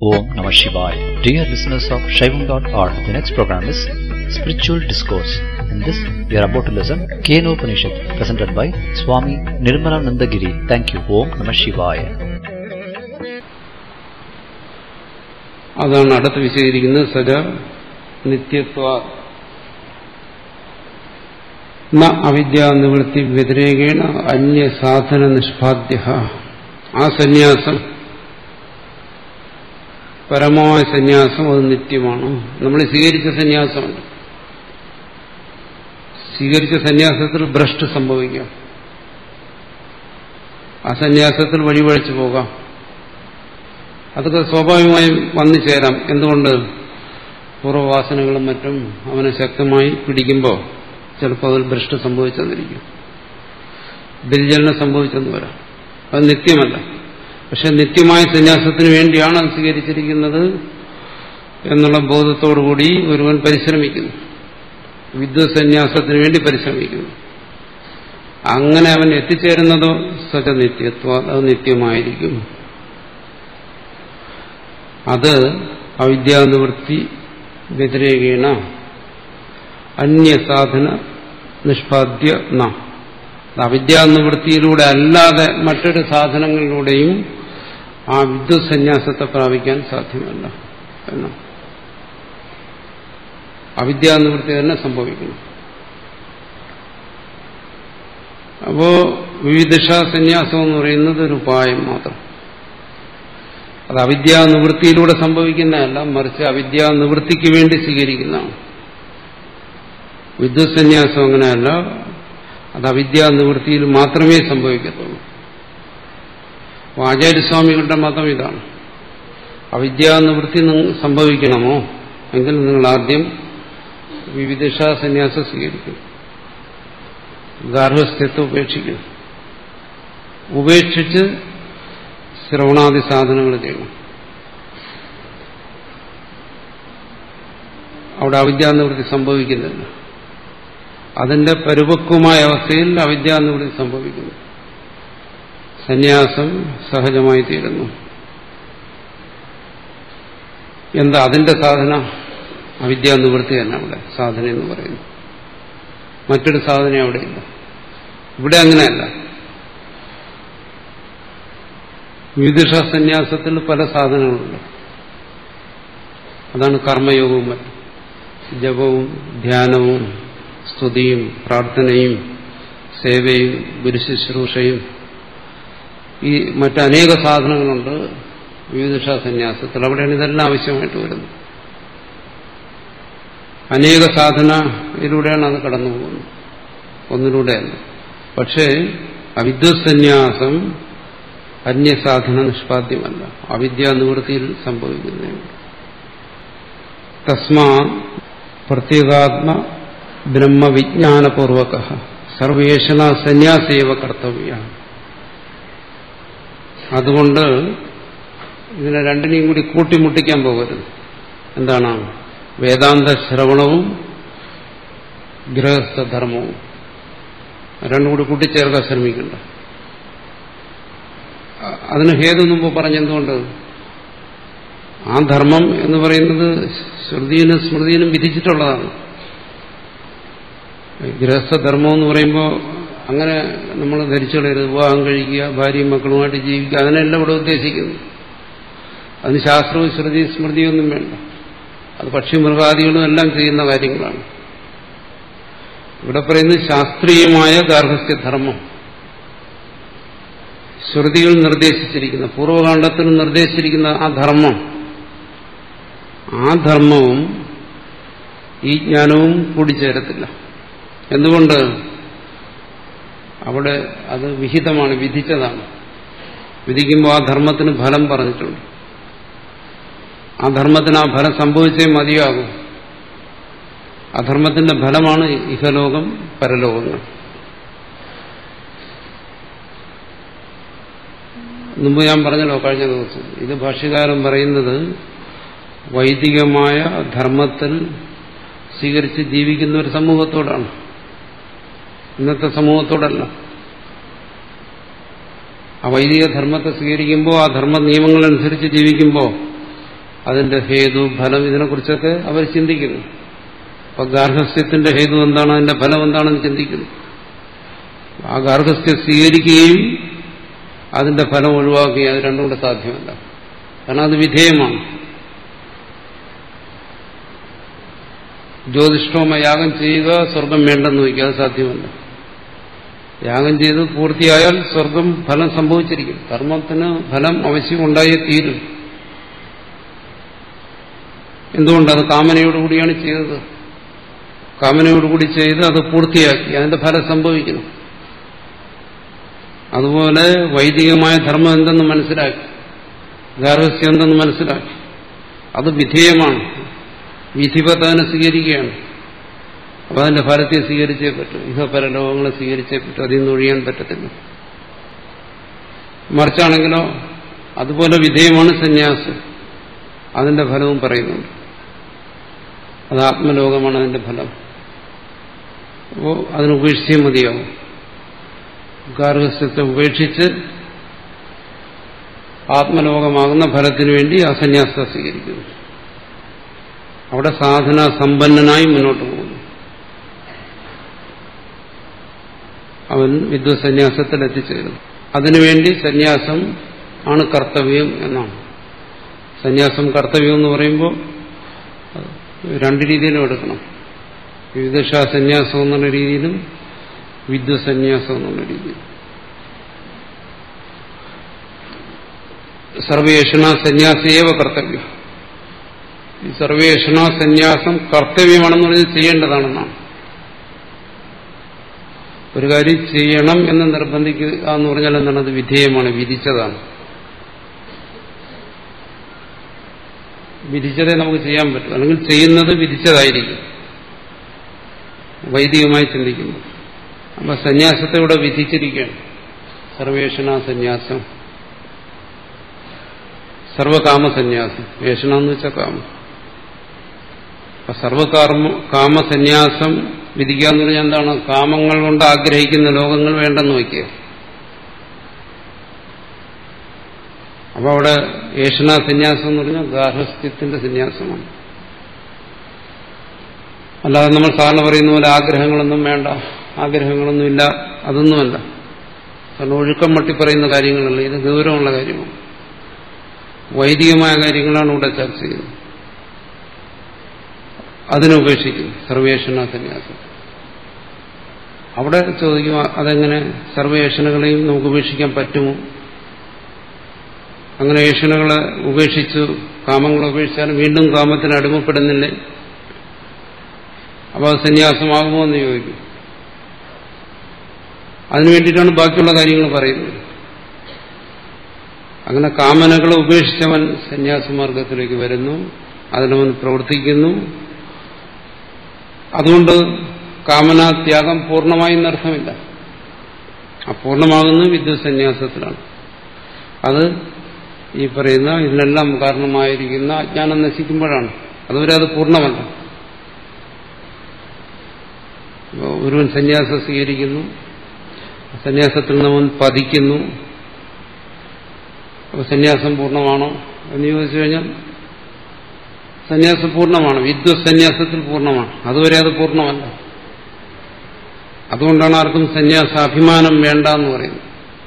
Om Namah Shivaya. Dear listeners of Shaivam.org, the next program is Spiritual Discourse. In this, we are about to listen Keno Upanishad, presented by Swami Nirmalananda Giri. Thank you. Om Namah Shivaya. അതാണ് അടുത്ത് വിശദീകരിക്കുന്നത് സജ നിത്യത്വ ന അവിദ്യാനിവൃത്തി വ്യതിരേകേണ അന്യസാധന നിഷ്പാദ്യ ആ സന്യാസം പരമമായ സന്യാസം അത് നിത്യമാണ് നമ്മൾ സ്വീകരിച്ച സന്യാസമുണ്ട് സ്വീകരിച്ച സന്യാസത്തിൽ ഭ്രഷ്ട് സംഭവിക്കാം ആ സന്യാസത്തിൽ വഴിവഴിച്ചു പോകാം അതൊക്കെ സ്വാഭാവികമായും വന്നു ചേരാം എന്തുകൊണ്ട് പൂർവ്വവാസനകളും മറ്റും അവനെ ശക്തമായി പിടിക്കുമ്പോൾ ചിലപ്പോൾ അതിൽ ഭ്രഷ്ട് സംഭവിച്ചെന്നിരിക്കും ബലിചലനം സംഭവിച്ചെന്ന് വരാം അത് നിത്യമല്ല പക്ഷെ നിത്യമായ സന്യാസത്തിന് വേണ്ടിയാണ് അത് സ്വീകരിച്ചിരിക്കുന്നത് എന്നുള്ള ബോധത്തോടുകൂടി ഒരുവൻ പരിശ്രമിക്കുന്നു വിദ്വസന്യാസത്തിന് വേണ്ടി പരിശ്രമിക്കുന്നു അങ്ങനെ അവൻ എത്തിച്ചേരുന്നതോ സജ നിത്യത്വ അത് നിത്യമായിരിക്കും അത് അവിദ്യാനിവൃത്തി വ്യതിരേകേണ അന്യസാധന നിഷ്പാദ്യ ന അവിദ്യാനിവൃത്തിയിലൂടെ അല്ലാതെ മറ്റൊരു സാധനങ്ങളിലൂടെയും ആ വിദ്യുത് സന്യാസത്തെ പ്രാപിക്കാൻ സാധ്യമല്ല എന്ന അവിദ്യാനിവൃത്തി തന്നെ സംഭവിക്കുന്നു അപ്പോ വിവിധ സന്യാസം എന്ന് പറയുന്നത് ഒരു ഉപായം മാത്രം അത് അവിദ്യാനിവൃത്തിയിലൂടെ സംഭവിക്കുന്നതല്ല മറിച്ച് അവിദ്യാനിവൃത്തിക്ക് വേണ്ടി സ്വീകരിക്കുന്നതാണ് വിദ്യുത് സന്യാസം അങ്ങനെയല്ല അത് അവിദ്യാനിവൃത്തിയിൽ മാത്രമേ സംഭവിക്കത്തുള്ളൂ ആചാര്യസ്വാമികളുടെ മതം ഇതാണ് അവിദ്യാനിവൃത്തി സംഭവിക്കണമോ എങ്കിൽ നിങ്ങൾ ആദ്യം വിവിധ സന്യാസം സ്വീകരിക്കും ഗാർഹസ്ഥ്യത്വം ഉപേക്ഷിക്കും ഉപേക്ഷിച്ച് ശ്രവണാദി സാധനങ്ങൾ ചെയ്യണം അവിടെ അവിദ്യാനിവൃത്തി സംഭവിക്കുന്നില്ല അതിന്റെ പരിപക്വമായ അവസ്ഥയിൽ അവിദ്യാനിവൃത്തി സംഭവിക്കുന്നു സന്യാസം സഹജമായി തീരുന്നു എന്താ അതിന്റെ സാധന അവിദ്യാനിവൃത്തി തന്നെ അവിടെ സാധന എന്ന് പറയുന്നു മറ്റൊരു സാധന അവിടെ ഇല്ല ഇവിടെ അങ്ങനെയല്ല വിവിധ സന്യാസത്തിൽ പല സാധനങ്ങളുണ്ട് അതാണ് കർമ്മയോഗവും മറ്റും ജപവും ധ്യാനവും സ്തുതിയും പ്രാർത്ഥനയും സേവയും ഗുരുശുശ്രൂഷയും ഈ മറ്റനേക സാധനങ്ങളുണ്ട് വിവിധ സന്യാസത്തിൽ അവിടെയാണ് ഇതെല്ലാം ആവശ്യമായിട്ട് വരുന്നത് അനേക സാധനയിലൂടെയാണ് അത് കടന്നു പോകുന്നത് ഒന്നിലൂടെയല്ല പക്ഷേ അവിദ്വത് സന്യാസം അന്യസാധന നിഷ്പാദ്യമല്ല അവിദ്യാനിവൃത്തിയിൽ സംഭവിക്കുന്നതാണ് തസ്മാ പ്രത്യേകാത്മ ബ്രഹ്മവിജ്ഞാനപൂർവക സർവേഷണ സന്യാസേവ കർത്തവ്യ അതുകൊണ്ട് ഇതിനെ രണ്ടിനെയും കൂടി കൂട്ടിമുട്ടിക്കാൻ പോകരുത് എന്താണ് വേദാന്ത ശ്രവണവും ഗൃഹസ്ഥധർമ്മവും രണ്ടും കൂടി കൂട്ടിച്ചേർക്കാൻ ശ്രമിക്കണ്ട അതിന് ഹേതു മുമ്പ് പറഞ്ഞെന്തുകൊണ്ട് ആ ധർമ്മം എന്ന് പറയുന്നത് ശ്രുതിയിലും സ്മൃതിയിലും വിധിച്ചിട്ടുള്ളതാണ് ഗൃഹസ്ഥധർമ്മം എന്ന് പറയുമ്പോൾ അങ്ങനെ നമ്മൾ ധരിച്ചു കളയരുത് വിവാഹം കഴിക്കുക ഭാര്യയും മക്കളുമായിട്ട് ജീവിക്കുക അതിനെല്ലാം ഇവിടെ ഉദ്ദേശിക്കുന്നു അതിന് ശാസ്ത്രവും ശ്രുതി സ്മൃതിയൊന്നും വേണ്ട അത് പക്ഷി മൃഗാദികളും എല്ലാം ചെയ്യുന്ന കാര്യങ്ങളാണ് ഇവിടെ പറയുന്നത് ശാസ്ത്രീയമായ ഗാർഹസ്ഥ്യധർമ്മം ശ്രുതികൾ നിർദ്ദേശിച്ചിരിക്കുന്ന പൂർവ്വകാണ്ഡത്തിൽ നിർദ്ദേശിച്ചിരിക്കുന്ന ആ ധർമ്മം ആ ധർമ്മവും ഈ ജ്ഞാനവും കൂടിച്ചേരത്തില്ല എന്തുകൊണ്ട് അവിടെ അത് വിഹിതമാണ് വിധിച്ചതാണ് വിധിക്കുമ്പോൾ ആ ധർമ്മത്തിന് ഫലം പറഞ്ഞിട്ടുണ്ട് ആ ധർമ്മത്തിന് ആ ഫലം സംഭവിച്ചേ മതിയാകും ആ ധർമ്മത്തിന്റെ ഫലമാണ് ഇഹലോകം പരലോകങ്ങൾ മുമ്പ് ഞാൻ പറഞ്ഞല്ലോ കഴിഞ്ഞ ദിവസം ഇത് ഭാഷ്യകാരൻ പറയുന്നത് വൈദികമായ ധർമ്മത്തിൽ സ്വീകരിച്ച് ജീവിക്കുന്ന ഒരു സമൂഹത്തോടാണ് ഇന്നത്തെ സമൂഹത്തോടല്ല ആ വൈദിക ധർമ്മത്തെ സ്വീകരിക്കുമ്പോൾ ആ ധർമ്മ നിയമങ്ങളനുസരിച്ച് ജീവിക്കുമ്പോൾ അതിന്റെ ഹേതു ഫലം ഇതിനെക്കുറിച്ചൊക്കെ അവർ ചിന്തിക്കുന്നു അപ്പൊ ഗാർഹസ്ഥ്യത്തിന്റെ ഹേതു എന്താണ് അതിന്റെ ഫലം എന്താണെന്ന് ചിന്തിക്കുന്നു ആ ഗാർഹസ്ഥ്യം സ്വീകരിക്കുകയും അതിന്റെ ഫലം ഒഴിവാക്കുകയും അത് രണ്ടും കൂടെ സാധ്യമല്ല കാരണം അത് വിധേയമാണ് ജ്യോതിഷ്ഠോമ യാഗം ചെയ്യുക സ്വർഗം വേണ്ടെന്ന് വയ്ക്കുക അത് സാധ്യമല്ല യാഗം ചെയ്ത് പൂർത്തിയായാൽ സ്വർഗം ഫലം സംഭവിച്ചിരിക്കും കർമ്മത്തിന് ഫലം അവശ്യം ഉണ്ടായേ തീരും എന്തുകൊണ്ടത് കാമനയോടുകൂടിയാണ് ചെയ്തത് കാമനയോടുകൂടി ചെയ്ത് അത് പൂർത്തിയാക്കി അതിന്റെ ഫലം സംഭവിക്കുന്നു അതുപോലെ വൈദികമായ ധർമ്മം എന്തെന്ന് മനസ്സിലാക്കി ഗാർഹസ്യം എന്തെന്ന് മനസ്സിലാക്കി അത് വിധേയമാണ് വിധിപത്ത് അതിനെ സ്വീകരിക്കുകയാണ് അപ്പൊ അതിന്റെ ഫലത്തെ സ്വീകരിച്ചേ പറ്റൂ ഇഹ പരലോകങ്ങളെ സ്വീകരിച്ചേ പറ്റൂ അതിൽ നിന്ന് ഒഴിയാൻ പറ്റത്തില്ല മറിച്ചാണെങ്കിലോ അതുപോലെ വിധേയമാണ് സന്യാസം അതിന്റെ ഫലവും പറയുന്നുണ്ട് അത് ആത്മലോകമാണ് അതിന്റെ ഫലം അപ്പോൾ അതിന് ഉപേക്ഷിച്ചേ മതിയാവും ഗാർഹസ്ഥ്യത്തെ ഉപേക്ഷിച്ച് ആത്മലോകമാകുന്ന ഫലത്തിനു വേണ്ടി ആ സന്യാസത്തെ സ്വീകരിക്കുന്നു അവിടെ സാധന സമ്പന്നനായി മുന്നോട്ട് പോകുന്നു അവൻ വിദ്വസന്യാസത്തിൽ എത്തിച്ചേരുന്നു അതിനുവേണ്ടി സന്യാസം ആണ് കർത്തവ്യം എന്നാണ് സന്യാസം കർത്തവ്യം എന്ന് പറയുമ്പോൾ രണ്ട് രീതിയിലും എടുക്കണം വിവിധ സന്യാസം എന്നുള്ള രീതിയിലും വിദ്വസന്യാസം എന്നുള്ള രീതിയിലും സർവേഷണ സന്യാസേവ കർത്തവ്യം ഈ സർവേഷണ സന്യാസം കർത്തവ്യമാണെന്ന് പറഞ്ഞ് ചെയ്യേണ്ടതാണെന്നാണ് ഒരു കാര്യം ചെയ്യണം എന്ന് നിർബന്ധിക്കുക എന്ന് പറഞ്ഞാൽ എന്താണ് അത് വിധേയമാണ് വിധിച്ചതാണ് വിധിച്ചതേ നമുക്ക് ചെയ്യാൻ പറ്റും അല്ലെങ്കിൽ ചെയ്യുന്നത് വിധിച്ചതായിരിക്കും വൈദികമായി ചിന്തിക്കുന്നു അപ്പൊ സന്യാസത്തെ ഇവിടെ വിധിച്ചിരിക്കുകയാണ് സർവേഷണ സന്യാസം സർവകാമ സന്യാസം വേഷണ എന്ന് വെച്ചാൽ കാമം അപ്പൊ സർവകാമ കാമസന്യാസം വിധിക്കുക എന്ന് പറഞ്ഞാൽ എന്താണ് കാമങ്ങൾ കൊണ്ട് ആഗ്രഹിക്കുന്ന ലോകങ്ങൾ വേണ്ടെന്ന് വയ്ക്കുക അപ്പൊ അവിടെ ഏഷണ സന്യാസം എന്ന് പറഞ്ഞാൽ ഗാർഹസ്ഥ്യത്തിന്റെ സന്യാസമാണ് അല്ലാതെ നമ്മൾ സാറിന് പറയുന്ന പോലെ ആഗ്രഹങ്ങളൊന്നും വേണ്ട ആഗ്രഹങ്ങളൊന്നുമില്ല അതൊന്നുമല്ല കാരണം ഒഴുക്കം മട്ടി പറയുന്ന കാര്യങ്ങളല്ല ഇത് ഗൗരവമുള്ള കാര്യമാണ് വൈദികമായ കാര്യങ്ങളാണ് ഇവിടെ ചർച്ച ചെയ്യുന്നത് അതിനെ ഉപേക്ഷിക്കും സർവേഷണ സന്യാസം അവിടെ ചോദിക്കും അതെങ്ങനെ സർവേഷണകളെയും നമുക്ക് ഉപേക്ഷിക്കാൻ പറ്റുമോ അങ്ങനെ ഏഷണകളെ ഉപേക്ഷിച്ചു കാമങ്ങളെ ഉപേക്ഷിച്ചാലും വീണ്ടും കാമത്തിന് അടിമപ്പെടുന്നില്ലേ അപ്പോൾ അത് സന്യാസമാകുമോ എന്ന് ചോദിക്കും അതിനു വേണ്ടിയിട്ടാണ് ബാക്കിയുള്ള കാര്യങ്ങൾ പറയുന്നത് അങ്ങനെ കാമനകളെ ഉപേക്ഷിച്ചവൻ സന്യാസമാർഗത്തിലേക്ക് വരുന്നു അതിനവൻ പ്രവർത്തിക്കുന്നു അതുകൊണ്ട് കാമനാത്യാഗം പൂർണ്ണമായും അർത്ഥമില്ല അപൂർണമാകുന്നത് വിദ്യുസന്യാസത്തിലാണ് അത് ഈ പറയുന്ന ഇതിനെല്ലാം കാരണമായിരിക്കുന്ന അജ്ഞാനം നശിക്കുമ്പോഴാണ് അതുവരെ അത് പൂർണ്ണമല്ല ഒരുവൻ സന്യാസം സ്വീകരിക്കുന്നു സന്യാസത്തിൽ നിന്ന് അവൻ പതിക്കുന്നു അപ്പോൾ സന്യാസം പൂർണ്ണമാണോ എന്ന് ചോദിച്ചു കഴിഞ്ഞാൽ സന്യാസം പൂർണ്ണമാണ് വിദ്വസന്യാസത്തിൽ പൂർണ്ണമാണ് അതുവരെ അത് പൂർണ്ണമല്ല അതുകൊണ്ടാണ് ആർക്കും സന്യാസ അഭിമാനം വേണ്ട എന്ന് പറയുന്നത്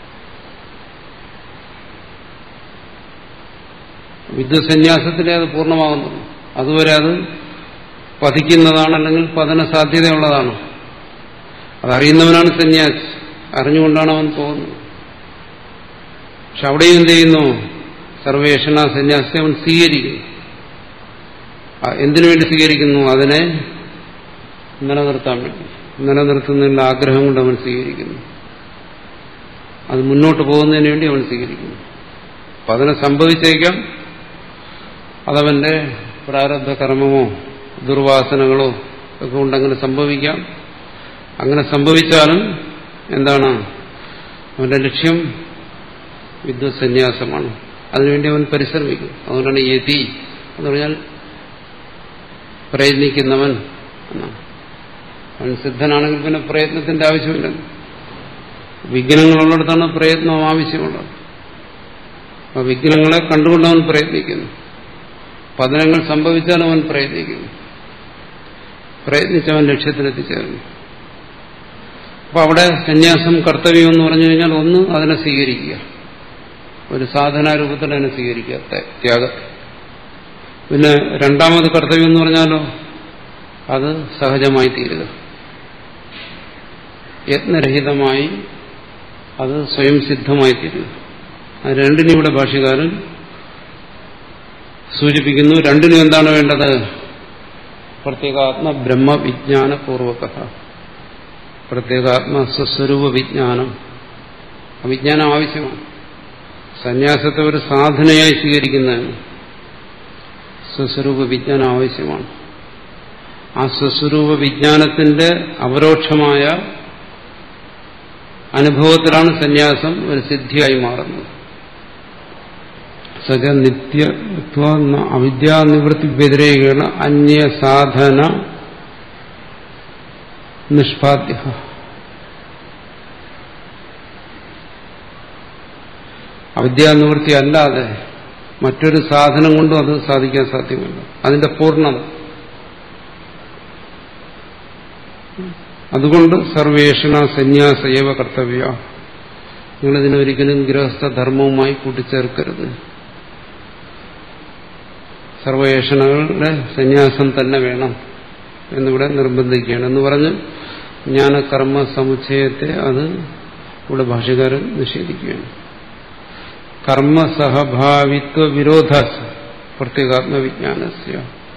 വിദ്വസന്യാസത്തിലേ അത് പൂർണ്ണമാകുന്നുള്ളൂ അതുവരെ അത് പതിക്കുന്നതാണ് അല്ലെങ്കിൽ പതന സാധ്യതയുള്ളതാണ് അതറിയുന്നവനാണ് സന്യാസി അറിഞ്ഞുകൊണ്ടാണ് അവൻ പോകുന്നത് പക്ഷെ അവിടെയും എന്ത് ചെയ്യുന്നു സർവേഷണ സന്യാസത്തെ അവൻ സ്വീകരിക്കുന്നു എന്തിനു വേണ്ടി സ്വീകരിക്കുന്നു അതിനെ നിലനിർത്താൻ വേണ്ടി നിലനിർത്തുന്നതിനുള്ള ആഗ്രഹം കൊണ്ട് അവൻ സ്വീകരിക്കുന്നു അത് മുന്നോട്ട് പോകുന്നതിന് വേണ്ടി അവൻ സ്വീകരിക്കുന്നു അപ്പം അതിനെ സംഭവിച്ചേക്കാം അതവന്റെ പ്രാരബ്ധ കർമ്മമോ ദുർവാസനകളോ ഒക്കെ കൊണ്ടങ്ങനെ സംഭവിക്കാം അങ്ങനെ സംഭവിച്ചാലും എന്താണ് അവന്റെ ലക്ഷ്യം വിദ്വസന്യാസമാണ് അതിനുവേണ്ടി അവൻ പരിശ്രമിക്കും അതുകൊണ്ടാണ് യതി എന്ന് പറഞ്ഞാൽ പ്രയത്നിക്കുന്നവൻ എന്നാണ് അവൻ സിദ്ധനാണെങ്കിൽ പിന്നെ പ്രയത്നത്തിന്റെ ആവശ്യമില്ല വിഘ്നങ്ങളുള്ളിടത്താണ് പ്രയത്നം ആവശ്യമുള്ളത് അപ്പൊ വിഘ്നങ്ങളെ കണ്ടുകൊണ്ട് അവൻ പ്രയത്നിക്കുന്നു പതനങ്ങൾ സംഭവിച്ചാൽ അവൻ പ്രയത്നിക്കുന്നു പ്രയത്നിച്ചവൻ ലക്ഷ്യത്തിലെത്തിച്ചേർന്നു അപ്പൊ അവിടെ സന്യാസം കർത്തവ്യം എന്ന് പറഞ്ഞു കഴിഞ്ഞാൽ ഒന്ന് അതിനെ സ്വീകരിക്കുക ഒരു സാധനാരൂപത്തിൽ അതിനെ സ്വീകരിക്കുക ത്യാഗത്തെ പിന്നെ രണ്ടാമത് കർത്തവ്യം എന്ന് പറഞ്ഞാലോ അത് സഹജമായി തീരുക യത്നരഹിതമായി അത് സ്വയം സിദ്ധമായി തീരുക അത് രണ്ടിനും ഇവിടെ ഭാഷ്യകാരൻ സൂചിപ്പിക്കുന്നു രണ്ടിനും എന്താണ് വേണ്ടത് പ്രത്യേകാത്മ ബ്രഹ്മവിജ്ഞാനപൂർവക പ്രത്യേകാത്മ സ്വസ്വരൂപ വിജ്ഞാനം അവിജ്ഞാനം ആവശ്യമാണ് സന്യാസത്തെ ഒരു സാധനയായി സ്വീകരിക്കുന്നതിന് സ്വസ്വരൂപ വിജ്ഞാനം ആവശ്യമാണ് ആ സ്വസ്വരൂപ വിജ്ഞാനത്തിന്റെ അപരോക്ഷമായ അനുഭവത്തിലാണ് സന്യാസം ഒരു സിദ്ധിയായി മാറുന്നത് സജ നിത്യത്വ അവിദ്യാനിവൃത്തി വ്യതിരേകേണ അന്യസാധന നിഷ്പാദ്യ അവിദ്യാനിവൃത്തി അല്ലാതെ മറ്റൊരു സാധനം കൊണ്ടും അത് സാധിക്കാൻ സാധ്യമല്ല അതിന്റെ പൂർണ്ണത അതുകൊണ്ട് സർവേഷണ സന്യാസ ഏവ കർത്തവ്യ നിങ്ങളിതിനെ ഒരിക്കലും ഗൃഹസ്ഥധർമ്മവുമായി കൂട്ടിച്ചേർക്കരുത് സർവേഷണകളുടെ സന്യാസം തന്നെ വേണം എന്നിവിടെ നിർബന്ധിക്കുകയാണ് എന്ന് പറഞ്ഞ് ജ്ഞാനകർമ്മ സമുച്ചയത്തെ അത് ഇവിടെ ഭാഷകാരൻ നിഷേധിക്കുകയാണ് കർമ്മസഹഭാവിത്വ വിരോധ പ്രത്യേകാത്മവിജ്ഞാനസ്യ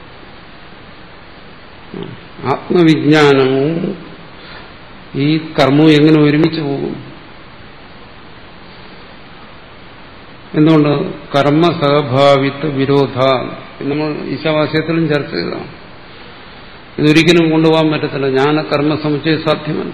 ആത്മവിജ്ഞാനവും ഈ കർമ്മവും എങ്ങനെ ഒരുമിച്ച് പോകും എന്തുകൊണ്ട് കർമ്മസഹഭാവിത്വ വിരോധ നമ്മൾ ഈശാവാസ്യത്തിലും ചർച്ച ചെയ്തതാണ് ഇതൊരിക്കലും കൊണ്ടുപോകാൻ പറ്റത്തില്ല ജ്ഞാന കർമ്മ സമുച്ചയം സാധ്യമല്ല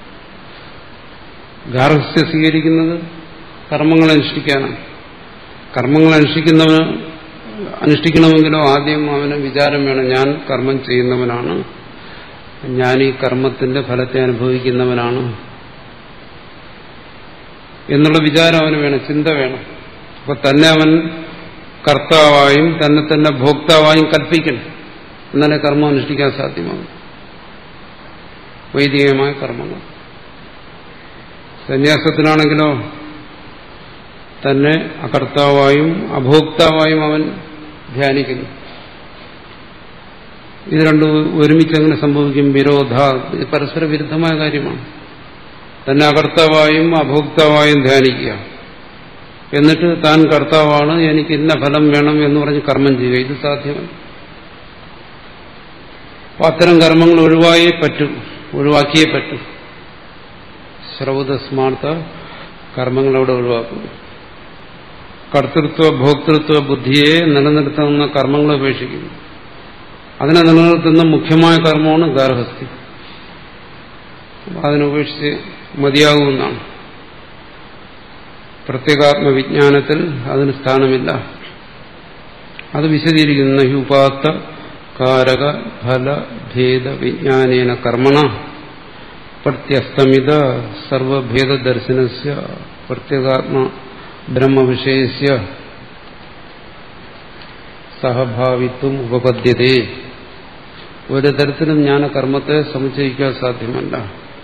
ഗാർഹസ്ഥ്യ സ്വീകരിക്കുന്നത് കർമ്മങ്ങൾ അനുഷ്ഠിക്കാനാണ് കർമ്മങ്ങൾ അനുഷ്ഠിക്കുന്നവന് അനുഷ്ഠിക്കണമെങ്കിലോ ആദ്യം അവന് വിചാരം വേണം ഞാൻ കർമ്മം ചെയ്യുന്നവനാണ് ഞാൻ ഈ കർമ്മത്തിന്റെ ഫലത്തെ അനുഭവിക്കുന്നവനാണ് എന്നുള്ള വിചാരം അവന് വേണം ചിന്ത വേണം അപ്പൊ തന്നെ അവൻ കർത്താവായും തന്നെ തന്നെ ഭോക്താവായും കൽപ്പിക്കണം എന്നാലേ കർമ്മം അനുഷ്ഠിക്കാൻ സാധ്യമാകും വൈദികമായ കർമ്മങ്ങൾ സന്യാസത്തിനാണെങ്കിലോ തന്നെ അകർത്താവായും അഭോക്താവായും അവൻ ധ്യാനിക്കുന്നു ഇത് രണ്ടും ഒരുമിച്ച് എങ്ങനെ സംഭവിക്കും വിരോധ ഇത് പരസ്പര വിരുദ്ധമായ കാര്യമാണ് തന്നെ അകർത്താവായും അഭോക്താവായും ധ്യാനിക്കുക എന്നിട്ട് താൻ കർത്താവാണ് എനിക്ക് ഇന്ന ഫലം വേണം എന്ന് പറഞ്ഞ് കർമ്മം ചെയ്യുക ഇത് സാധ്യമല്ല അപ്പൊ അത്തരം കർമ്മങ്ങൾ ഒഴിവായേ പറ്റൂ ഒഴിവാക്കിയേ പറ്റൂ ശ്രൗതസ്മാർത്ഥ കർമ്മങ്ങൾ അവിടെ ഒഴിവാക്കുന്നു കർത്തൃത്വ ഭോക്തൃത്വ ബുദ്ധിയെ നിലനിർത്തുന്ന കർമ്മങ്ങൾ ഉപേക്ഷിക്കുന്നു അതിനെ നിലനിർത്തുന്ന മുഖ്യമായ കർമ്മമാണ് ഗാർഹസ്ഥ്യം അതിനുപേക്ഷിച്ച് മതിയാകുമെന്നാണ് പ്രത്യേകാത്മ വിജ്ഞാനത്തിൽ അതിന് സ്ഥാനമില്ല അത് വിശദീകരിക്കുന്ന ഹ്യുപാത്ത കാരക ഫല ഭേദ വിജ്ഞാനേന കർമ്മണ പ്രത്യസ്തമിത സർവഭേദദർശനസ്യ പ്രത്യേകാത്മ ബ്രഹ്മവിഷയസ്യ സഹഭാവിത്വം ഉപപദ്യതേ ഒരു തരത്തിലും ജ്ഞാന കർമ്മത്തെ സമുച്ചയിക്കാൻ സാധ്യമല്ല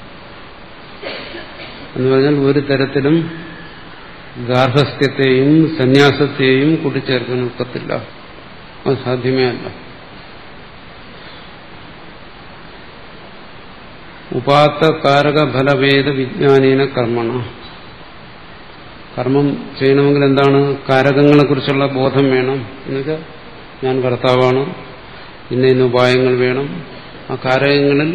എന്ന് പറഞ്ഞാൽ ഒരു തരത്തിലും ഗാർഹസ്ഥ്യത്തെയും സന്യാസത്തെയും കൂട്ടിച്ചേർക്കാൻ ഒക്കത്തില്ല അത് സാധ്യമേ അല്ല ഉപാത്ത കാരക ഫലഭേദ വിജ്ഞാനീന കർമ്മണ കർമ്മം ചെയ്യണമെങ്കിൽ എന്താണ് കാരകങ്ങളെ കുറിച്ചുള്ള ബോധം വേണം എന്നുവെച്ചാൽ ഞാൻ കർത്താവാണ് ഇന്ന ഇന്ന ഉപായങ്ങൾ വേണം ആ കാരകങ്ങളിൽ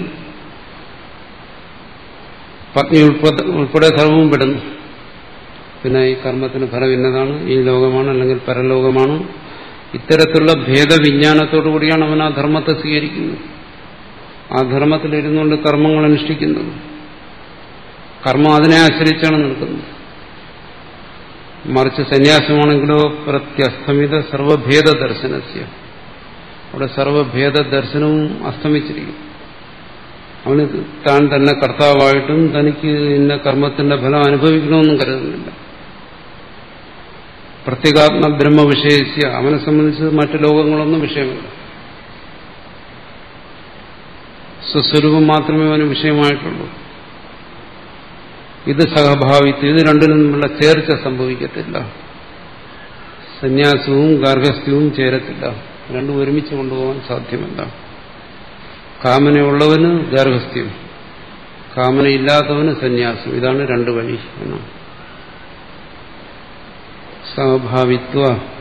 പത്നി ഉൾപ്പെടെ ഉൾപ്പെടെ സർവവും പെടുന്നു പിന്നെ ഈ കർമ്മത്തിന് ഫലം ഇന്നതാണ് ഈ ലോകമാണ് അല്ലെങ്കിൽ പരലോകമാണ് ഇത്തരത്തിലുള്ള ഭേദവിജ്ഞാനത്തോടു കൂടിയാണ് അവൻ ആ ധർമ്മത്തെ സ്വീകരിക്കുന്നത് ആ ധർമ്മത്തിലിരുന്നുകൊണ്ട് കർമ്മങ്ങൾ അനുഷ്ഠിക്കുന്നത് കർമ്മം അതിനെ ആശ്രയിച്ചാണ് നിൽക്കുന്നത് മറിച്ച് സന്യാസമാണെങ്കിലോ പ്രത്യസ്തമിത സർവഭേദ ദർശനസ്യ അവിടെ സർവഭേദ ദർശനവും അസ്തമിച്ചിരിക്കും അവന് താൻ തന്നെ കർത്താവായിട്ടും തനിക്ക് ഇന്ന കർമ്മത്തിന്റെ ഫലം അനുഭവിക്കണമെന്നും കരുതുന്നില്ല പ്രത്യേകാത്മ ബ്രഹ്മ വിഷയസ്യ അവനെ സംബന്ധിച്ച് മറ്റു ലോകങ്ങളൊന്നും വിഷയമല്ല സ്വസ്വരൂപം മാത്രമേ അവന് വിഷയമായിട്ടുള്ളൂ ഇത് സഹഭാവിത്വം ഇത് രണ്ടിനും തമ്മിലുള്ള ചേർച്ച സംഭവിക്കത്തില്ല സന്യാസവും ഗാർഹസ്ഥ്യവും ചേരത്തില്ല രണ്ടും ഒരുമിച്ച് കൊണ്ടുപോകാൻ സാധ്യമല്ല കാമനയുള്ളവന് ഗാർഹസ്ഥ്യം കാമനയില്ലാത്തവന് സന്യാസം ഇതാണ് രണ്ട് വഴി എന്നാണ് സമഭാവിത്വ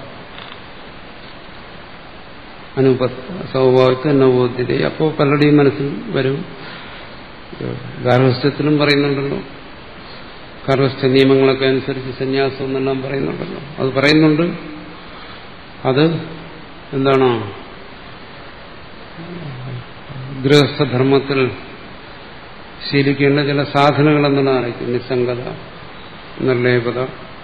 അനുപ സ്വാഭാവിത്വ നവോദ്യത അപ്പോൾ പലരുടെയും മനസ്സിൽ വരും ഗാർഹസ്ഥ്യത്തിലും പറയുന്നുണ്ടല്ലോ ഗാർഹസ്ഥ നിയമങ്ങളൊക്കെ അനുസരിച്ച് സന്യാസം എന്നെല്ലാം പറയുന്നുണ്ടല്ലോ അത് പറയുന്നുണ്ട് അത് എന്താണ് ഗൃഹസ്ഥധർമ്മത്തിൽ ശീലിക്കേണ്ട ചില സാധനങ്ങൾ എന്നുള്ളതായിരിക്കും നിസ്സംഗത നിർലേപത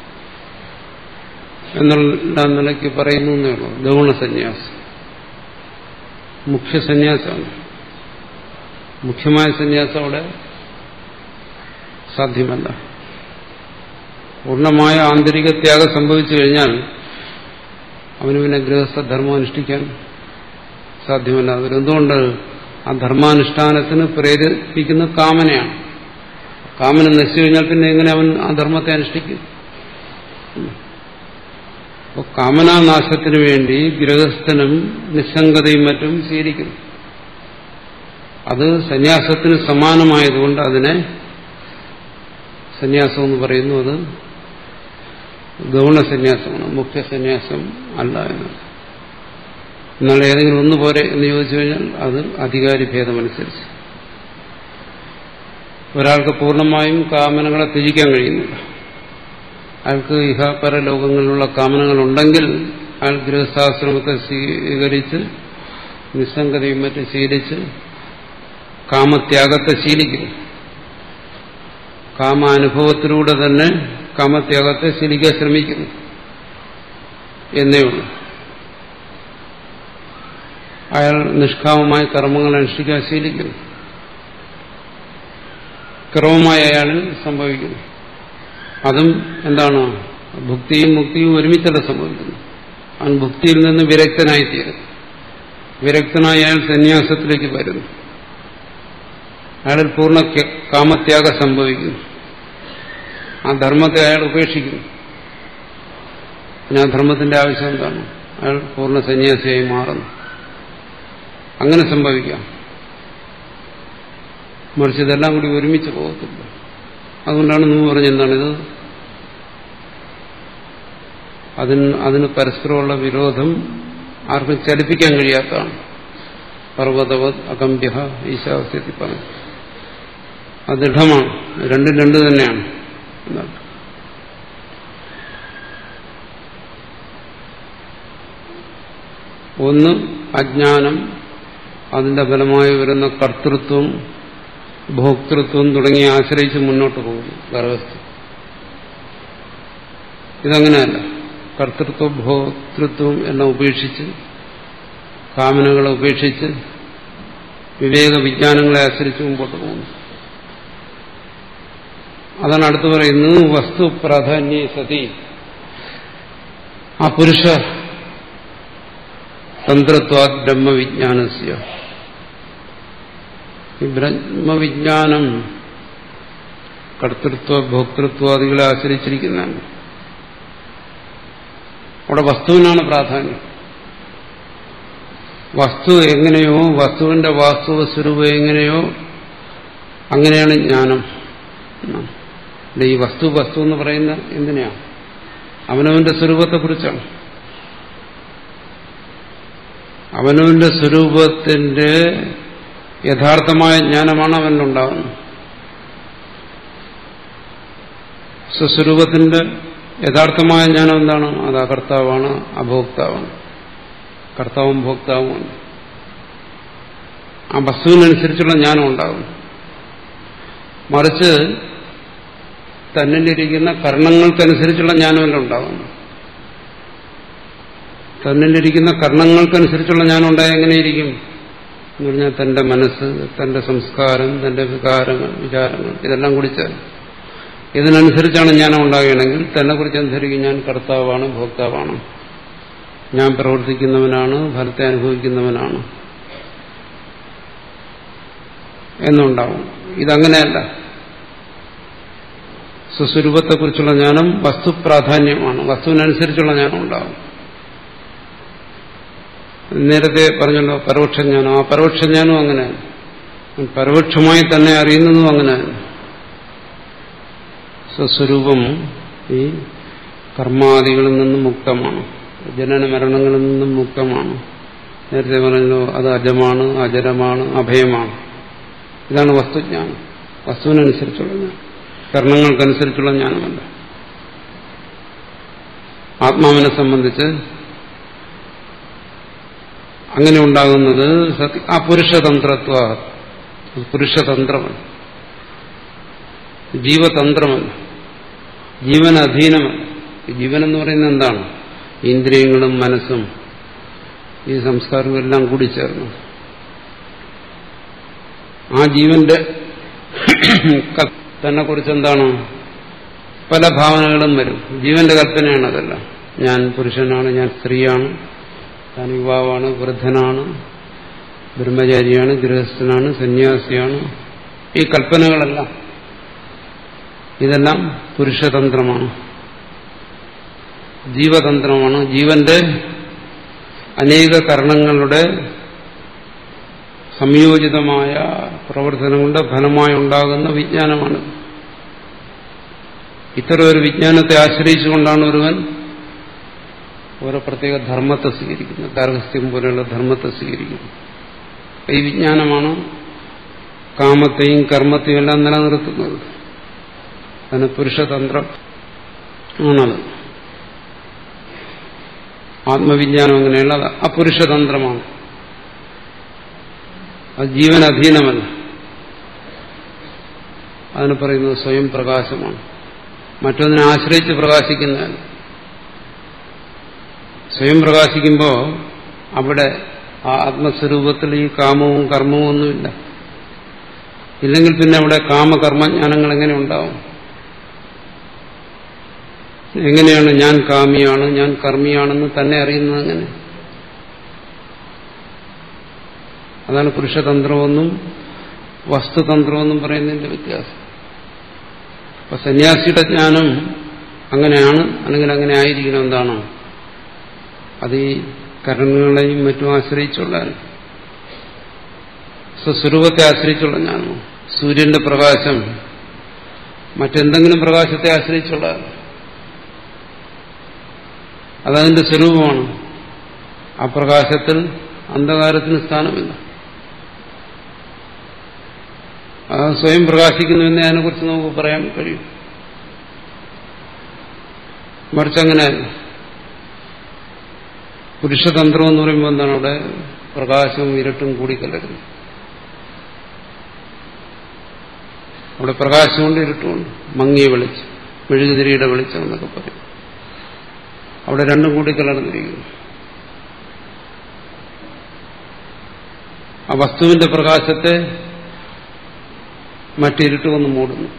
എന്നുള്ള നിലയ്ക്ക് പറയുന്നു എന്നേ ഉള്ളൂ ഗൗണ സന്യാസം മുഖ്യ സന്യാസമാണ് മുഖ്യമായ സന്യാസം അവിടെ സാധ്യമല്ല പൂർണ്ണമായ ആന്തരിക ത്യാഗം സംഭവിച്ചു കഴിഞ്ഞാൽ അവന് പിന്നെ ഗൃഹസ്ഥധർമ്മം അനുഷ്ഠിക്കാൻ സാധ്യമല്ല അതെന്തുകൊണ്ട് ആ ധർമാനുഷ്ഠാനത്തിന് പ്രേരിപ്പിക്കുന്ന കാമനയാണ് കാമന നശിച്ചു കഴിഞ്ഞാൽ പിന്നെ എങ്ങനെ അവൻ ആ ധർമ്മത്തെ അനുഷ്ഠിക്കും അപ്പോൾ കാമനാനാശത്തിന് വേണ്ടി ഗൃഹസ്ഥനും നിസ്സംഗതയും മറ്റും സ്വീകരിക്കുന്നു അത് സന്യാസത്തിന് സമാനമായതുകൊണ്ട് അതിനെ സന്യാസം എന്ന് പറയുന്നു അത് ഗൗണസന്യാസമാണ് മുഖ്യ സന്യാസം അല്ല എന്ന് എന്നാൽ ഏതെങ്കിലും ഒന്ന് പോരെ എന്ന് ചോദിച്ചു കഴിഞ്ഞാൽ അത് അധികാരി ഭേദമനുസരിച്ച് ഒരാൾക്ക് പൂർണ്ണമായും കാമനകളെ ത്യജിക്കാൻ കഴിയുന്നില്ല അയാൾക്ക് ഇഹ പരലോകങ്ങളിലുള്ള കാമനകളുണ്ടെങ്കിൽ അയാൾ ഗൃഹസ്ഥാശ്രമത്തെ സ്വീകരിച്ച് നിസ്സംഗതയും മറ്റും ശീലിച്ച് കാമത്യാഗത്തെ ശീലിക്കുന്നു കാമാനുഭവത്തിലൂടെ തന്നെ കാമത്യാഗത്തെ ശീലിക്കാൻ ശ്രമിക്കുന്നു എന്നേ ഉള്ളൂ അയാൾ നിഷ്കാമമായ കർമ്മങ്ങൾ അനുഷ്ഠിക്കാൻ ശീലിക്കുന്നു ക്രമമായി അയാളിൽ സംഭവിക്കുന്നു അതും എന്താണ് ഭുക്തിയും മുക്തിയും ഒരുമിച്ചല്ല സംഭവിക്കുന്നു അവൻ ഭുക്തിയിൽ നിന്ന് വിരക്തനായിത്തീരുന്നു വിരക്തനായി അയാൾ സന്യാസത്തിലേക്ക് വരുന്നു അയാളിൽ പൂർണ്ണ കാമത്യാഗം സംഭവിക്കുന്നു ആ ധർമ്മത്തെ അയാൾ ഉപേക്ഷിക്കുന്നു പിന്നെ ആ ധർമ്മത്തിന്റെ ആവശ്യം എന്താണ് അയാൾ പൂർണ്ണ സന്യാസിയായി മാറുന്നു അങ്ങനെ സംഭവിക്കാം മറിച്ച് ഇതെല്ലാം കൂടി ഒരുമിച്ച് പോകത്തില്ല അതുകൊണ്ടാണ് നീ പറഞ്ഞെന്താണിത് അതിന് അതിന് പരസ്പരമുള്ള വിരോധം ആർക്കും ചലിപ്പിക്കാൻ കഴിയാത്തതാണ് പർവ്വതവത് അകമ്പ്യ ഈശാവസ്ഥത്തിൽ പറഞ്ഞു അത് ദൃഢമാണ് രണ്ടും രണ്ട് തന്നെയാണ് എന്നർത്ഥം ഒന്ന് അജ്ഞാനം അതിന്റെ ഫലമായി വരുന്ന കർത്തൃത്വം ഭോക്തൃത്വം തുടങ്ങിയ ആശ്രയിച്ച് മുന്നോട്ട് പോകുന്നു ഗർഭസ്ഥ ഇതങ്ങനെയല്ല കർത്തൃത്വം ഭോക്തൃത്വം എല്ലാം ഉപേക്ഷിച്ച് കാമനകളെ ഉപേക്ഷിച്ച് വിവേക വിജ്ഞാനങ്ങളെ ആശ്രയിച്ച് മുമ്പോട്ട് പോകുന്നു അതാണ് അടുത്ത് പറയുന്നത് വസ്തു പ്രാധാന്യ സതി ആ പുരുഷ തന്ത്രത്വാത് ബ്രഹ്മവിജ്ഞാനസ്യ ഈ ബ്രഹ്മവിജ്ഞാനം കർത്തൃത്വ ഭോക്തൃത്വാദികളെ ആശ്രയിച്ചിരിക്കുന്നതാണ് അവിടെ വസ്തുവിനാണ് പ്രാധാന്യം വസ്തു എങ്ങനെയോ വസ്തുവിന്റെ വാസ്തവ സ്വരൂപം എങ്ങനെയോ അങ്ങനെയാണ് ജ്ഞാനം ഈ വസ്തു വസ്തു എന്ന് പറയുന്ന എന്തിനാ അവനവന്റെ സ്വരൂപത്തെക്കുറിച്ചാണ് അവനവന്റെ സ്വരൂപത്തിന്റെ യഥാർത്ഥമായ ജ്ഞാനമാണ് അവനുണ്ടാകുന്നത് സ്വസ്വരൂപത്തിന്റെ യഥാർത്ഥമായ ജ്ഞാനം എന്താണ് അത് അകർത്താവാണ് അഭോക്താവാണ് കർത്താവും ഭോക്താവുമാണ് ആ വസ്തുവിനനുസരിച്ചുള്ള ജ്ഞാനം ഉണ്ടാകും മറിച്ച് തന്നിലിരിക്കുന്ന കർണങ്ങൾക്കനുസരിച്ചുള്ള ജ്ഞാനമല്ല ഉണ്ടാകുന്നു തന്നിലിരിക്കുന്ന കർണങ്ങൾക്കനുസരിച്ചുള്ള ജ്ഞാനം ഉണ്ടായ എങ്ങനെയിരിക്കും എന്ന് പറഞ്ഞാൽ തന്റെ മനസ്സ് തന്റെ സംസ്കാരം തന്റെ വികാരങ്ങൾ വിചാരങ്ങൾ ഇതെല്ലാം കൂടി ചേർന്ന് ഇതിനനുസരിച്ചാണ് ജ്ഞാനം ഉണ്ടാകുകയാണെങ്കിൽ തന്നെ കുറിച്ച് അനുസരിക്കും ഞാൻ കർത്താവാണ് ഭോക്താവാണ് ഞാൻ പ്രവർത്തിക്കുന്നവനാണ് ഫലത്തെ അനുഭവിക്കുന്നവനാണ് എന്നുണ്ടാവും ഇതങ്ങനെയല്ല സ്വസ്വരൂപത്തെക്കുറിച്ചുള്ള ജ്ഞാനം വസ്തുപ്രാധാന്യമാണ് വസ്തുവിനനുസരിച്ചുള്ള ജ്ഞാനം ഉണ്ടാവും നേരത്തെ പറഞ്ഞല്ലോ പരോക്ഷജ്ഞാനം ആ പരോക്ഷജ്ഞാനം അങ്ങനെയാണ് പരോക്ഷമായി തന്നെ അറിയുന്നതും അങ്ങനെയാണ് സ്വസ്വരൂപം ഈ കർമാദികളിൽ നിന്നും മുക്തമാണ് ജനന മരണങ്ങളിൽ നിന്നും മുക്തമാണ് നേരത്തെ പറഞ്ഞല്ലോ അത് അജമാണ് അജരമാണ് അഭയമാണ് ഇതാണ് വസ്തുജ്ഞാനം വസ്തുവിനനുസരിച്ചുള്ള ജ്ഞാനം കർണങ്ങൾക്കനുസരിച്ചുള്ള ജ്ഞാനമല്ല ആത്മാവിനെ സംബന്ധിച്ച് അങ്ങനെ ഉണ്ടാകുന്നത് ആ പുരുഷതന്ത്രത്വ പുരുഷതന്ത്രമല്ല ജീവതന്ത്രമല്ല ജീവൻ അധീനമല്ല ജീവൻ എന്ന് പറയുന്നത് എന്താണ് ഇന്ദ്രിയങ്ങളും മനസ്സും ഈ സംസ്കാരവും എല്ലാം കൂടി ചേർന്നു ആ ജീവന്റെ തന്നെ കുറിച്ച് എന്താണ് പല ഭാവനകളും വരും ജീവന്റെ കൽപ്പനയാണ് അതല്ല ഞാൻ പുരുഷനാണ് ഞാൻ സ്ത്രീയാണ് താൻ യുവാവാണ് വൃദ്ധനാണ് ബ്രഹ്മചാരിയാണ് ഗൃഹസ്ഥനാണ് സന്യാസിയാണ് ഈ കൽപ്പനകളെല്ലാം ഇതെല്ലാം പുരുഷതന്ത്രമാണ് ജീവതന്ത്രമാണ് ജീവന്റെ അനേക കരണങ്ങളുടെ സംയോജിതമായ പ്രവർത്തനങ്ങളുടെ ഫലമായി ഉണ്ടാകുന്ന വിജ്ഞാനമാണ് ഇത്തരം ഒരു വിജ്ഞാനത്തെ ആശ്രയിച്ചുകൊണ്ടാണ് ഒരുവൻ ഓരോ പ്രത്യേക ധർമ്മത്തെ സ്വീകരിക്കുന്നത് ഗാർഹസ്ഥ്യം പോലെയുള്ള ധർമ്മത്തെ സ്വീകരിക്കുന്നത് ഈ വിജ്ഞാനമാണ് കാമത്തെയും കർമ്മത്തെയും എല്ലാം നിലനിർത്തുന്നത് അതിന് പുരുഷതന്ത്രം ആണത് ആത്മവിജ്ഞാനം അങ്ങനെയുള്ള അപുരുഷതന്ത്രമാണ് അത് ജീവൻ അധീനമല്ല അതിന് പറയുന്നത് സ്വയം പ്രകാശമാണ് മറ്റൊന്നിനെ ആശ്രയിച്ച് പ്രകാശിക്കുന്നതല്ല സ്വയം പ്രകാശിക്കുമ്പോൾ അവിടെ ആ ആത്മസ്വരൂപത്തിൽ ഈ കാമവും കർമ്മവും ഒന്നുമില്ല ഇല്ലെങ്കിൽ പിന്നെ അവിടെ കാമകർമ്മജ്ഞാനങ്ങൾ എങ്ങനെ ഉണ്ടാവും എങ്ങനെയാണ് ഞാൻ കാമിയാണ് ഞാൻ കർമ്മിയാണെന്ന് തന്നെ അറിയുന്നത് എങ്ങനെ അതാണ് പുരുഷതന്ത്രമെന്നും വസ്തുതന്ത്രമെന്നും പറയുന്നതിന്റെ വ്യത്യാസം അപ്പൊ സന്യാസിയുടെ ജ്ഞാനം അങ്ങനെയാണ് അല്ലെങ്കിൽ അങ്ങനെ ആയിരിക്കണം എന്താണ് അത് ഈ കരണങ്ങളെയും മറ്റും ആശ്രയിച്ചുള്ള സ്വസ്വരൂപത്തെ ആശ്രയിച്ചുള്ള ജ്ഞാനം സൂര്യന്റെ പ്രകാശം മറ്റെന്തെങ്കിലും പ്രകാശത്തെ ആശ്രയിച്ചുള്ള അതതിന്റെ സ്വരൂപമാണ് ആ പ്രകാശത്തിൽ അന്ധകാരത്തിന് സ്ഥാനമില്ല അത് സ്വയം പ്രകാശിക്കുന്നുവെന്ന് അതിനെക്കുറിച്ച് നമുക്ക് പറയാൻ കഴിയും മറിച്ചങ്ങനെ പുരുഷതന്ത്രം എന്ന് പറയുമ്പോൾ എന്താണ് അവിടെ പ്രകാശവും ഇരട്ടും കൂടിക്കലരുന്നു അവിടെ പ്രകാശമുണ്ട് ഇരുട്ടുമുണ്ട് മങ്ങിയ വെളിച്ചം മെഴുകുതിരിയുടെ വെളിച്ചം എന്നൊക്കെ പറയും അവിടെ രണ്ടും കൂടി കലർന്നിരിക്കുന്നു ആ വസ്തുവിന്റെ പ്രകാശത്തെ മറ്റിരുട്ട് വന്ന് മൂടുന്നു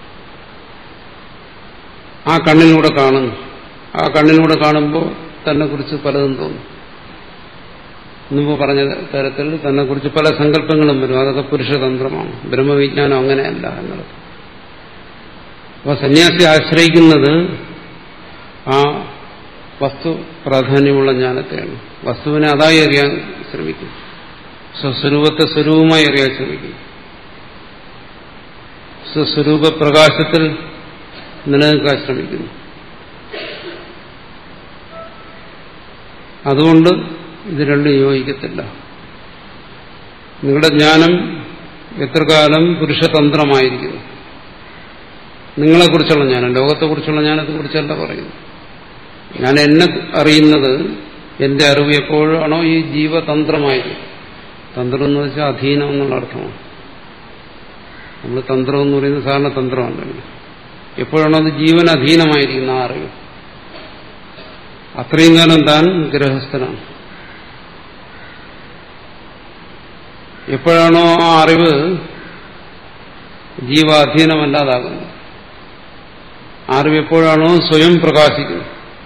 ആ കണ്ണിലൂടെ കാണുന്നു ആ കണ്ണിലൂടെ കാണുമ്പോൾ തന്നെ കുറിച്ച് പലതും തോന്നും മുമ്പ് പറഞ്ഞ തരത്തിൽ തന്നെ കുറിച്ച് പല സങ്കല്പങ്ങളും വരും അതൊക്കെ പുരുഷതന്ത്രമാണ് ബ്രഹ്മവിജ്ഞാനം അങ്ങനെയല്ല എന്നുള്ളത് അപ്പോൾ സന്യാസി ആശ്രയിക്കുന്നത് ആ വസ്തു പ്രാധാന്യമുള്ള ജ്ഞാനത്തെയാണ് വസ്തുവിനെ അതായി അറിയാൻ ശ്രമിക്കും സ്വസ്വരൂപത്തെ സ്വരൂപമായി അറിയാൻ ശ്രമിക്കും സ്വസ്വരൂപ പ്രകാശത്തിൽ നിലനിൽക്കാൻ ശ്രമിക്കുന്നു അതുകൊണ്ട് ഇത് രണ്ടും യോജിക്കത്തില്ല നിങ്ങളുടെ ജ്ഞാനം എത്ര കാലം പുരുഷതന്ത്രമായിരിക്കുന്നു നിങ്ങളെക്കുറിച്ചുള്ള ജ്ഞാനം ലോകത്തെക്കുറിച്ചുള്ള ജ്ഞാനത്തെക്കുറിച്ചല്ല പറയുന്നു ഞാൻ എന്നെ അറിയുന്നത് എന്റെ അറിവ് എപ്പോഴാണോ ഈ ജീവതന്ത്രമായിരിക്കും തന്ത്രം എന്ന് വെച്ചാൽ അധീനം എന്നുള്ള അർത്ഥമാണ് നമ്മൾ തന്ത്രം എന്ന് പറയുന്നത് സാധാരണ തന്ത്രമല്ല എപ്പോഴാണോ അത് ജീവൻ അധീനമായിരിക്കുന്ന ആ അറിവ് അത്രയും കാലം താൻ ഗൃഹസ്ഥനാണ് എപ്പോഴാണോ ആ അറിവ് ജീവാധീനമല്ലാതാകുന്നത് അറിവ് എപ്പോഴാണോ സ്വയം പ്രകാശിക്കുന്നത്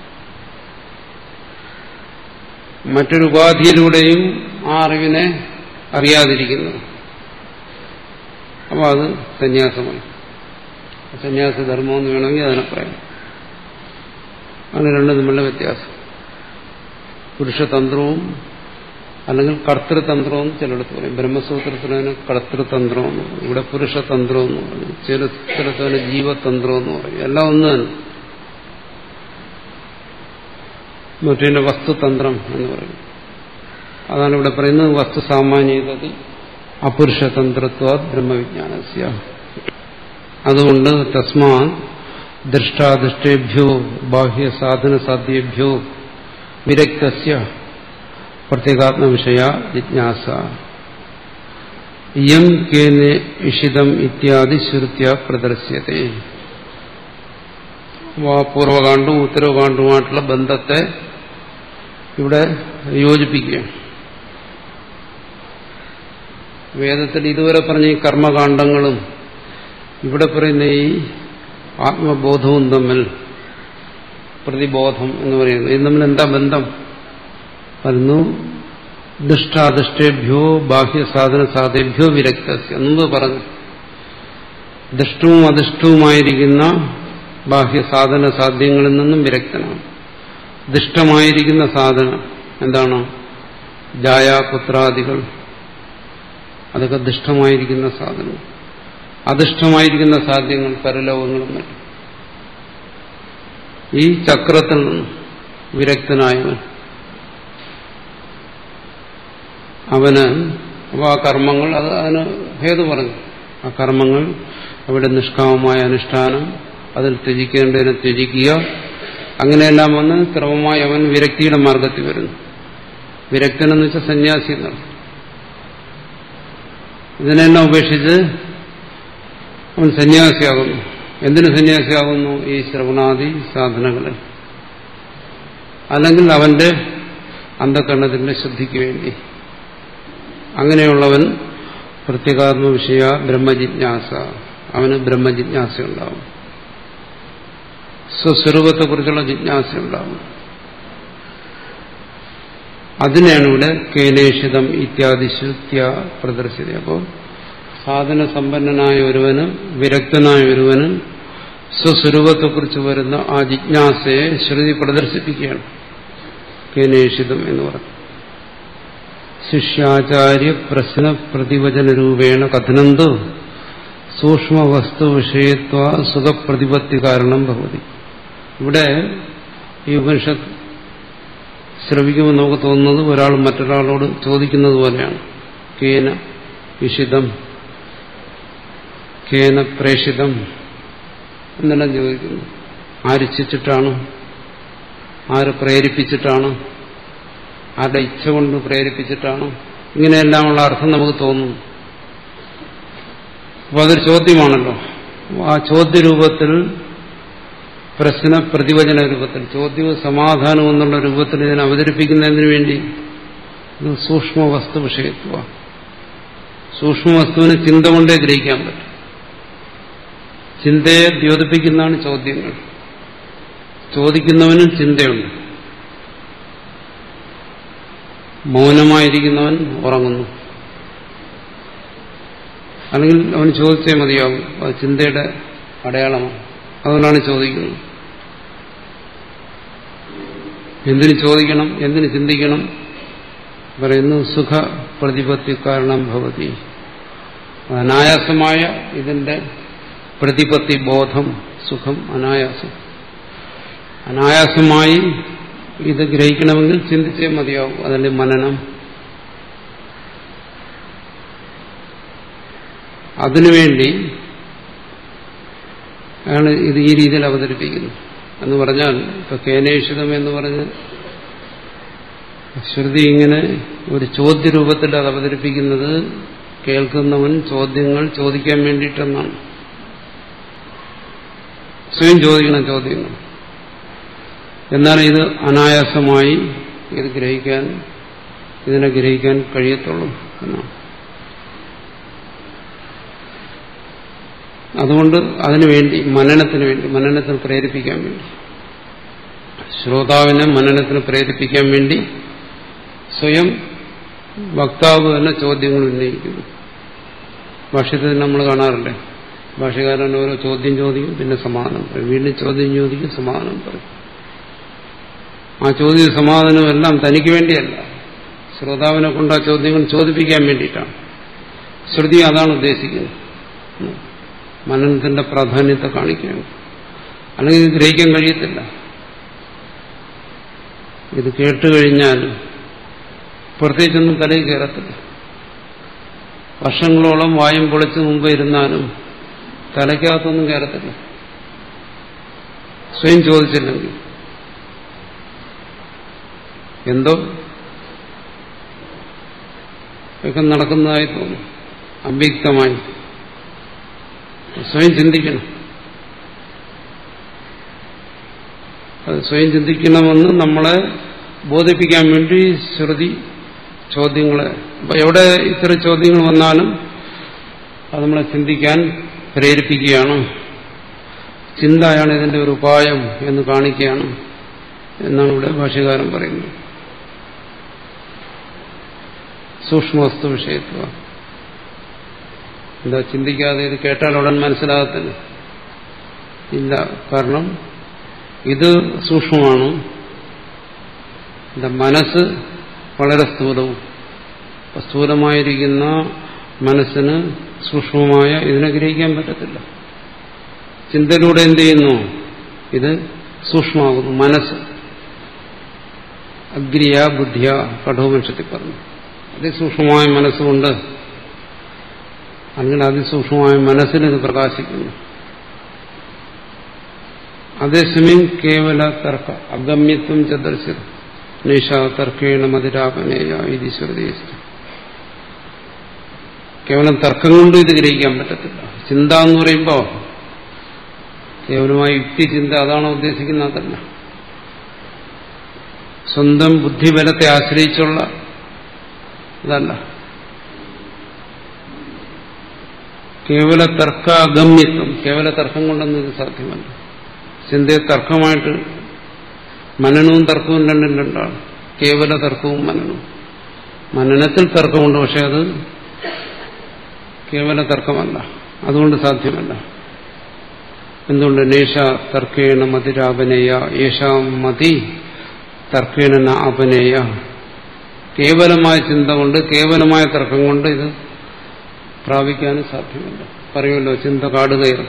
മറ്റൊരു ഉപാധിയിലൂടെയും ആ അറിവിനെ അറിയാതിരിക്കുന്നു അപ്പോൾ അത് സന്യാസമായി സന്യാസധർമ്മം എന്ന് വേണമെങ്കിൽ അതിനെ പറയാം അങ്ങനെ രണ്ടും തമ്മിലുള്ള വ്യത്യാസം പുരുഷതന്ത്രവും അല്ലെങ്കിൽ കർത്തൃതന്ത്രവും ചിലയിടത്ത് പറയും ബ്രഹ്മസൂത്രത്തിന് കർത്തൃതന്ത്രം എന്ന് പറയും ഇവിടെ പുരുഷതന്ത്രം എന്ന് പറയും ചില സ്ഥലത്തിന് ജീവതന്ത്രം എന്ന് പറയും എല്ലാം ഒന്ന് തന്നെ മറ്റേ വസ്തുതന്ത്രം എന്ന് പറയും അതാണ് ഇവിടെ പറയുന്നത് വസ്തു സാമാന്യതതി അപുരുഷതന്ത്രത്വ ബ്രഹ്മവിജ്ഞാനസ്യ അതുകൊണ്ട് തസ്മാ ദൃഷ്ടാദൃഷ്ടേഭ്യോ ബാഹ്യ സാധന സാധ്യേഭ്യോ വിരക്തസ്യ പ്രത്യേകാത്മവിഷയ ജിജ്ഞാസ ഇയം കേനെ ഇഷിതം ഇത്യാദി ശ്രുത്യ പ്രദർശ്യത്തെ പൂർവകാണ്ഡവും ഉത്തരവുകാണ്ഡവുമായിട്ടുള്ള ബന്ധത്തെ ഇവിടെ യോജിപ്പിക്കുകയാണ് വേദത്തിൽ ഇതുവരെ പറഞ്ഞ ഈ കർമ്മകാണ്ഡങ്ങളും ഇവിടെ പറയുന്ന ഈ ആത്മബോധവും തമ്മിൽ പ്രതിബോധം എന്ന് പറയുന്നത് ഇത് തമ്മിൽ എന്താ ബന്ധം പറയുന്നു ദുഷ്ടാദൃഷ്ടേഭ്യോ ബാഹ്യസാധന സാധേഭ്യോ വിരക്തസ്യ മുമ്പ് പറഞ്ഞു ദുഷ്ടവും അദുഷ്ടവുമായിരിക്കുന്ന ബാഹ്യസാധന സാധ്യങ്ങളിൽ നിന്നും വിരക്തനാണ് ദുഷ്ടമായിരിക്കുന്ന സാധനം എന്താണ് ജായ പുത്രാദികൾ അതൊക്കെ ദുഷ്ടമായിരിക്കുന്ന സാധനം അദുഷ്ടമായിരിക്കുന്ന സാധ്യങ്ങൾ പരലോകങ്ങളും മറ്റും ഈ ചക്രത്തിൽ നിന്നും വിരക്തനായവൻ അവന് അപ്പോൾ ആ കർമ്മങ്ങൾ അത് അതിന് ഭേദ പറഞ്ഞു ആ കർമ്മങ്ങൾ അവിടെ നിഷ്കാമമായ അനുഷ്ഠാനം അതിൽ ത്യജിക്കേണ്ടതിനെ ത്യജിക്കുക അങ്ങനെയെല്ലാം വന്ന് ക്രമമായി അവൻ വിരക്തിയുടെ മാർഗത്തിൽ വരുന്നു വിരക്തനെന്ന് വെച്ചാൽ സന്യാസി എന്നാണ് ഇതിനെല്ലാം ഉപേക്ഷിച്ച് അവൻ സന്യാസിയാകുന്നു എന്തിനു സന്യാസിയാകുന്നു ഈ ശ്രവണാദി സാധനങ്ങളിൽ അല്ലെങ്കിൽ അവന്റെ അന്ധകരണത്തിന്റെ ശുദ്ധിക്ക് വേണ്ടി അങ്ങനെയുള്ളവൻ പ്രത്യേകാത്മ വിഷയ ബ്രഹ്മജിജ്ഞാസ അവന് ബ്രഹ്മജിജ്ഞാസ ഉണ്ടാവും സ്വസ്വരൂപത്തെക്കുറിച്ചുള്ള ജിജ്ഞാസ ഉണ്ടാവും അതിനെയാണ് ഇവിടെ കേലേഷിതം ഇത്യാദി ശ്രുത്യ പ്രദർശിത അപ്പോൾ സാധന സമ്പന്നനായ ഒരുവന് വിരക്തനായ ഒരുവന് സ്വസ്വരൂപത്തെക്കുറിച്ച് വരുന്ന ആ ജിജ്ഞാസയെ ശ്രുതി പ്രദർശിപ്പിക്കുകയാണ് കേനേഷിതം എന്ന് പറഞ്ഞു ശിഷ്യാചാര്യ പ്രശ്ന പ്രതിവചന രൂപേണ കഥനന്തു സൂക്ഷ്മവസ്തു വിഷയത്വ സുഖപ്രതിപത്തി കാരണം ഭവതി ഇവിടെ ഈ ഉപനിഷത്ത് ശ്രവിക്കുമ്പോൾ നമുക്ക് തോന്നുന്നത് ഒരാൾ മറ്റൊരാളോട് ചോദിക്കുന്നത് പോലെയാണ് കേന വിഷിതം കേന പ്രേഷിതം എന്നെല്ലാം ചോദിക്കുന്നു ആര് ഇച്ഛിച്ചിട്ടാണ് ആര് പ്രേരിപ്പിച്ചിട്ടാണ് ആരുടെ ഇച്ഛ കൊണ്ട് പ്രേരിപ്പിച്ചിട്ടാണ് ഇങ്ങനെയെല്ലാമുള്ള അർത്ഥം നമുക്ക് തോന്നുന്നു അപ്പൊ അതൊരു ചോദ്യമാണല്ലോ ആ ചോദ്യരൂപത്തിൽ പ്രശ്ന പ്രതിവചന രൂപത്തിൽ ചോദ്യവും സമാധാനവും എന്നുള്ള രൂപത്തിൽ ഇതിനെ അവതരിപ്പിക്കുന്നതിന് വേണ്ടി ഇത് സൂക്ഷ്മ വസ്തു വിഷയത്വ സൂക്ഷ്മ വസ്തുവിന് ചിന്ത കൊണ്ടേ ഗ്രഹിക്കാൻ പറ്റും ചിന്തയെ ദ്യോതിപ്പിക്കുന്നതാണ് ചോദ്യങ്ങൾ ചോദിക്കുന്നവനും ചിന്തയുണ്ട് മൗനമായിരിക്കുന്നവൻ ഉറങ്ങുന്നു അല്ലെങ്കിൽ അവൻ ചോദിച്ചേ മതിയാവും അത് ചിന്തയുടെ അടയാളമാണ് അതുകൊണ്ടാണ് ചോദിക്കുന്നത് എന്തിന് ചോദിക്കണം എന്തിന് ചിന്തിക്കണം പറയുന്നു സുഖ പ്രതിപത്തി കാരണം ഭവതി അനായാസമായ ഇതിന്റെ പ്രതിപത്തി ബോധം സുഖം അനായാസം അനായാസമായി ഇത് ഗ്രഹിക്കണമെങ്കിൽ ചിന്തിച്ചേ മതിയാവും അതിന്റെ മനനം അതിനുവേണ്ടി ആണ് ഇത് ഈ രീതിയിൽ അവതരിപ്പിക്കുന്നത് എന്ന് പറഞ്ഞാൽ ഇപ്പൊ കേനേഷിതം എന്ന് പറഞ്ഞ് ശ്രുതി ഇങ്ങനെ ഒരു ചോദ്യരൂപത്തിൽ അത് അവതരിപ്പിക്കുന്നത് കേൾക്കുന്നവൻ ചോദ്യങ്ങൾ ചോദിക്കാൻ വേണ്ടിയിട്ടെന്നാണ് സ്വയം ചോദിക്കണം ചോദ്യങ്ങൾ എന്നാൽ ഇത് അനായാസമായി ഇത് ഗ്രഹിക്കാൻ ഇതിനെ ഗ്രഹിക്കാൻ കഴിയത്തുള്ളൂ എന്നാണ് അതുകൊണ്ട് അതിനു വേണ്ടി മനനത്തിന് വേണ്ടി മനനത്തിന് പ്രേരിപ്പിക്കാൻ വേണ്ടി ശ്രോതാവിനെ മനനത്തിന് പ്രേരിപ്പിക്കാൻ വേണ്ടി സ്വയം വക്താവ് തന്നെ ചോദ്യങ്ങൾ ഉന്നയിക്കുന്നു ഭാഷ്യത്തിൽ നമ്മൾ കാണാറില്ലേ ഭാഷകാരൻ ഓരോ ചോദ്യം ചോദിക്കും പിന്നെ സമാധാനം പറയും വീണ്ടും ചോദ്യം ചോദിക്കും സമാധാനം പറയും ആ ചോദ്യ സമാധാനം എല്ലാം തനിക്ക് വേണ്ടിയല്ല ശ്രോതാവിനെ കൊണ്ട് ആ ചോദ്യങ്ങൾ ചോദിപ്പിക്കാൻ വേണ്ടിയിട്ടാണ് ശ്രുതി അതാണ് ഉദ്ദേശിക്കുന്നത് മനനത്തിന്റെ പ്രാധാന്യത്തെ കാണിക്കുകയാണ് അല്ലെങ്കിൽ ഇത് ഗ്രഹിക്കാൻ കഴിയത്തില്ല ഇത് കേട്ടുകഴിഞ്ഞാൽ പ്രത്യേകിച്ചൊന്നും തലയിൽ കയറത്തില്ല വർഷങ്ങളോളം വായും പൊളിച്ച് മുമ്പ് ഇരുന്നാലും തലയ്ക്കകത്തൊന്നും കയറത്തില്ല സ്വയം ചോദിച്ചില്ലെങ്കിൽ എന്തോ ഒക്കെ നടക്കുന്നതായി തോന്നും അവ്യക്തമായി സ്വയം ചിന്തിക്കണം അത് സ്വയം ചിന്തിക്കണമെന്ന് നമ്മളെ ബോധിപ്പിക്കാൻ വേണ്ടി ശ്രുതി ചോദ്യങ്ങളെ അപ്പൊ എവിടെ ഇത്തരം ചോദ്യങ്ങൾ വന്നാലും അത് നമ്മളെ ചിന്തിക്കാൻ പ്രേരിപ്പിക്കുകയാണ് ചിന്തയാണ് ഇതിന്റെ ഒരു ഉപായം എന്ന് കാണിക്കുകയാണ് എന്നാണ് ഇവിടെ ഭാഷ്യകാരൻ പറയുന്നത് സൂക്ഷ്മവസ്തു വിഷയത്വ എന്താ ചിന്തിക്കാതെ ഇത് കേട്ടാൽ ഉടൻ മനസ്സിലാകത്തില്ല ഇല്ല കാരണം ഇത് സൂക്ഷ്മമാണ് എന്റെ മനസ്സ് വളരെ സ്ഥൂലവും സ്ഥൂലമായിരിക്കുന്ന മനസ്സിന് സൂക്ഷ്മമായ ഇതിനെ ഗ്രഹിക്കാൻ പറ്റത്തില്ല ചിന്തയിലൂടെ എന്ത് ചെയ്യുന്നു ഇത് സൂക്ഷ്മമാകുന്നു മനസ്സ് അഗ്രിയ ബുദ്ധിയ കഠോപനിഷത്തിൽ പറഞ്ഞു അതിസൂക്ഷ്മമായ മനസ്സുകൊണ്ട് അല്ലെങ്കിൽ അതിസൂക്ഷ്മമായ മനസ്സിൽ ഇത് പ്രകാശിക്കുന്നു അതേസമയം കേവല തർക്ക അഗമ്യത്വം ചദർശിത നിഷ തർക്കേണ മതിരാപനേയ ഇത് ശ്രുതിയസ്തു കേവലം തർക്കം കൊണ്ട് ഇത് ഗ്രഹിക്കാൻ പറ്റത്തില്ല ചിന്ത എന്ന് പറയുമ്പോൾ കേവലമായ യുക്തി ചിന്ത അതാണ് ഉദ്ദേശിക്കുന്നത് അതല്ല സ്വന്തം ബുദ്ധിബലത്തെ ആശ്രയിച്ചുള്ള ഇതല്ല കേവല തർക്ക അഗമ്യത്വം കേവല തർക്കം കൊണ്ടൊന്നും ഇത് സാധ്യമല്ല ചിന്തയെ തർക്കമായിട്ട് മനനവും തർക്കവും രണ്ടും രണ്ടാണ് കേവല തർക്കവും മനനവും മനനത്തിൽ തർക്കമുണ്ട് പക്ഷെ അത് കേവല തർക്കമല്ല അതുകൊണ്ട് സാധ്യമല്ല എന്തുകൊണ്ട് നേഷ തർക്കേണ മതിരാപനേയ യേശാ മതി തർക്കേണ ന അപനേയ കേവലമായ ചിന്ത കൊണ്ട് കേവലമായ തർക്കം കൊണ്ട് ഇത് പ്രാപിക്കാനും സാധ്യമല്ല പറയുമല്ലോ ചിന്ത കാടുകയറും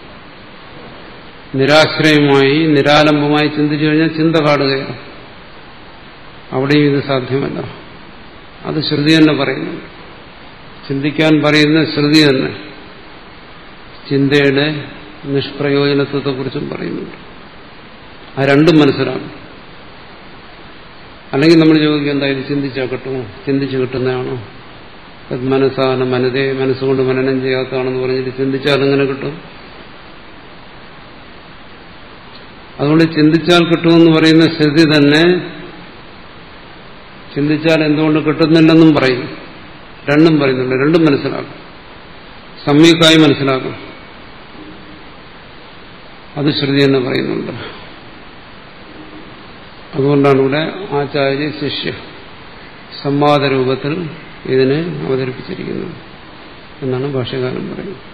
നിരാശ്രയമായി നിരാലംബമായി ചിന്തിച്ചു കഴിഞ്ഞാൽ ചിന്ത കാടുകയാണ് അവിടെയും ഇത് സാധ്യമല്ല അത് ശ്രുതി തന്നെ പറയുന്നു ചിന്തിക്കാൻ പറയുന്ന ശ്രുതി തന്നെ ചിന്തയുടെ നിഷ്പ്രയോജനത്വത്തെക്കുറിച്ചും പറയുന്നുണ്ട് ആ രണ്ടും മനസ്സിലാകും അല്ലെങ്കിൽ നമ്മൾ ചോദിക്കും എന്താ ഇത് ചിന്തിച്ചാൽ കിട്ടുമോ ചിന്തിച്ച് കിട്ടുന്നതാണോ മനസ്സാണ് മനതേ മനസ്സുകൊണ്ട് മനനം ചെയ്യാത്തതാണെന്ന് പറഞ്ഞിട്ട് ചിന്തിച്ചാൽ എങ്ങനെ കിട്ടും അതുകൊണ്ട് ചിന്തിച്ചാൽ കിട്ടുമെന്ന് പറയുന്ന സ്ഥിതി തന്നെ ചിന്തിച്ചാൽ എന്തുകൊണ്ട് കിട്ടുന്നില്ലെന്നും പറയും രണ്ടും പറയുന്നുണ്ട് രണ്ടും മനസ്സിലാക്കും സമ്യക്കായി മനസ്സിലാക്കും അത് ശ്രുതി എന്ന് പറയുന്നുണ്ട് അതുകൊണ്ടാണ് ഇവിടെ ആചാര്യ ശിഷ്യ സംവാദ രൂപത്തിൽ ഇതിനെ അവതരിപ്പിച്ചിരിക്കുന്നത് എന്നാണ് ഭാഷകാരൻ പറയുന്നത്